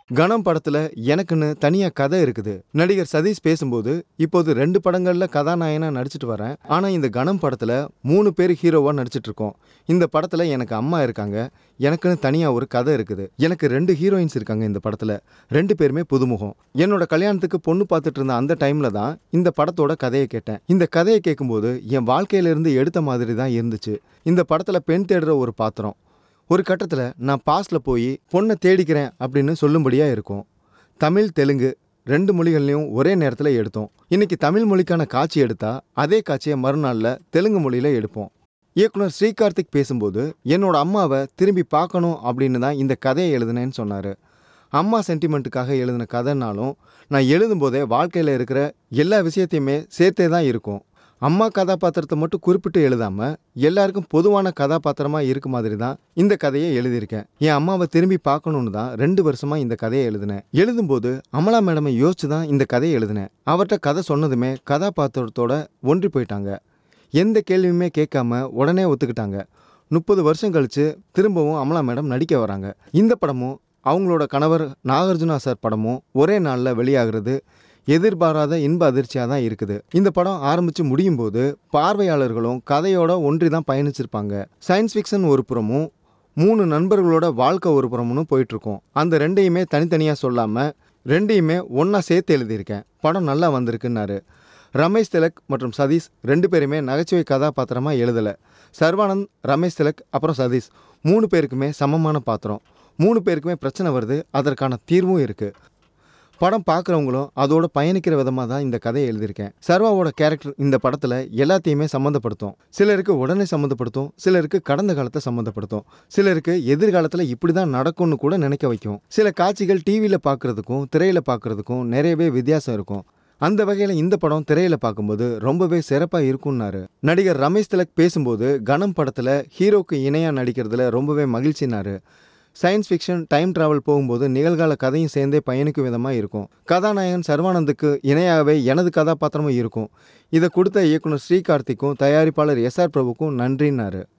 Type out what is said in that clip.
கணம் படத்துல எனக்குன்னு தனியா கதை இருக்குது நடிகர் சதீஷ் பேசும்போது இப்போது ரெண்டு படங்கள்ல கதாநாயகனா நடிச்சிட்டு வரேன் ஆனா இந்த கணம் படத்துல மூணு பேர் ஹீரோவா நடிச்சிட்டு இருக்கோம் இந்த படத்துல எனக்கு அம்மா இருக்காங்க எனக்குன்னு தனியா ஒரு கதை இருக்குது எனக்கு ரெண்டு ஹீரோயின்ஸ் இருக்காங்க இந்த படத்துல ரெண்டு பேருமே புதுமுகம் என்னோட கல்யாணத்துக்கு பொண்ணு பார்த்துட்டு இருந்த அந்த டைம்ல தான் இந்த படத்தோட கதையை கேட்டேன் இந்த கதையை கேட்கும்போது என் வாழ்க்கையில இருந்து எடுத்த மாதிரி தான் இருந்துச்சு இந்த படத்துல பெண் தேடுற ஒரு பாத்திரம் ஒரு கட்டத்தில் நான் பாஸ்டில் போய் பொண்ணை தேடிக்கிறேன் அப்படின்னு சொல்லும்படியாக இருக்கும் தமிழ் தெலுங்கு ரெண்டு மொழிகள்லையும் ஒரே நேரத்தில் எடுத்தோம் இன்னைக்கு தமிழ் மொழிக்கான காட்சி எடுத்தா அதே காட்சியை மறுநாளில் தெலுங்கு மொழியில் எடுப்போம் இயக்குனர் ஸ்ரீகார்த்திக் பேசும்போது என்னோட அம்மாவை திரும்பி பார்க்கணும் அப்படின்னு தான் இந்த கதையை எழுதினேன்னு சொன்னார் அம்மா சென்டிமெண்ட்டுக்காக எழுதின கதைனாலும் நான் எழுதும்போதே வாழ்க்கையில் இருக்கிற எல்லா விஷயத்தையுமே சேர்த்தே தான் இருக்கும் அம்மா கதாபாத்திரத்தை மட்டும் குறிப்பிட்டு எழுதாம எல்லாருக்கும் பொதுவான கதாபாத்திரமா இருக்க மாதிரி தான் இந்த கதையை எழுதியிருக்கேன் என் அம்மாவை திரும்பி பார்க்கணுன்னு தான் ரெண்டு வருஷமா இந்த கதையை எழுதினேன் எழுதும்போது அமலா மேடமை யோசிச்சு தான் இந்த கதையை எழுதினேன் அவர்கிட்ட கதை சொன்னதுமே கதாபாத்திரத்தோட ஒன்றி போயிட்டாங்க எந்த கேள்வியுமே கேட்காம உடனே ஒத்துக்கிட்டாங்க முப்பது வருஷம் கழிச்சு திரும்பவும் அமலா மேடம் நடிக்க வராங்க இந்த படமும் அவங்களோட கணவர் நாகார்ஜுனா சார் படமும் ஒரே நாளில் வெளியாகிறது எதிர்பாராத இன்ப அதிர்ச்சியாக தான் இருக்குது இந்த படம் ஆரம்பித்து முடியும் போது பார்வையாளர்களும் கதையோட ஒன்றி தான் பயணிச்சிருப்பாங்க சயின்ஸ் ஃபிக்ஷன் ஒரு புறமும் மூணு நண்பர்களோட வாழ்க்கை ஒரு புறமும் போயிட்டுருக்கோம் அந்த ரெண்டையுமே தனித்தனியாக சொல்லாமல் ரெண்டையுமே ஒன்றா சேர்த்து எழுதியிருக்கேன் படம் நல்லா வந்திருக்குன்னாரு ரமேஷ் திலக் மற்றும் சதீஷ் ரெண்டு பேருமே நகைச்சுவை கதாபாத்திரமாக எழுதலை சர்வானந்த் ரமேஷ் திலக் அப்புறம் சதீஷ் மூணு பேருக்குமே சமமான பாத்திரம் மூணு பேருக்குமே பிரச்சனை வருது அதற்கான தீர்வும் இருக்குது படம் பார்க்குறவங்களும் அதோட பயணிக்கிற விதமாக தான் இந்த கதையை எழுதியிருக்கேன் சர்வாவோட கேரக்டர் இந்த படத்தில் எல்லாத்தையுமே சம்மந்தப்படுத்தும் சிலருக்கு உடனே சம்மந்தப்படுத்தும் சிலருக்கு கடந்த காலத்தை சம்மந்தப்படுத்தும் சிலருக்கு எதிர்காலத்தில் இப்படி தான் நடக்கும்னு கூட நினைக்க வைக்கும் சில காட்சிகள் டிவியில் பார்க்குறதுக்கும் திரையில் பார்க்குறதுக்கும் நிறையவே வித்தியாசம் இருக்கும் அந்த வகையில் இந்த படம் திரையில் பார்க்கும்போது ரொம்பவே சிறப்பாக இருக்கும்னாரு நடிகர் ரமேஷ் திலக் பேசும்போது கணம் படத்தில் ஹீரோக்கு இணையாக நடிக்கிறதுல ரொம்பவே மகிழ்ச்சினாரு சயின்ஸ் ஃபிக்ஷன் டைம் டிராவல் போகும்போது நிகழ்கால கதையும் சேர்ந்தே பயணிக்கும் விதமாக இருக்கும் கதாநாயகன் சர்வானந்துக்கு இணையாகவே எனது கதாபாத்திரமும் இருக்கும் இதை கொடுத்த இயக்குனர் ஸ்ரீகார்த்திக்கும் தயாரிப்பாளர் எஸ் ஆர் பிரபுக்கும் நன்றின்னாரு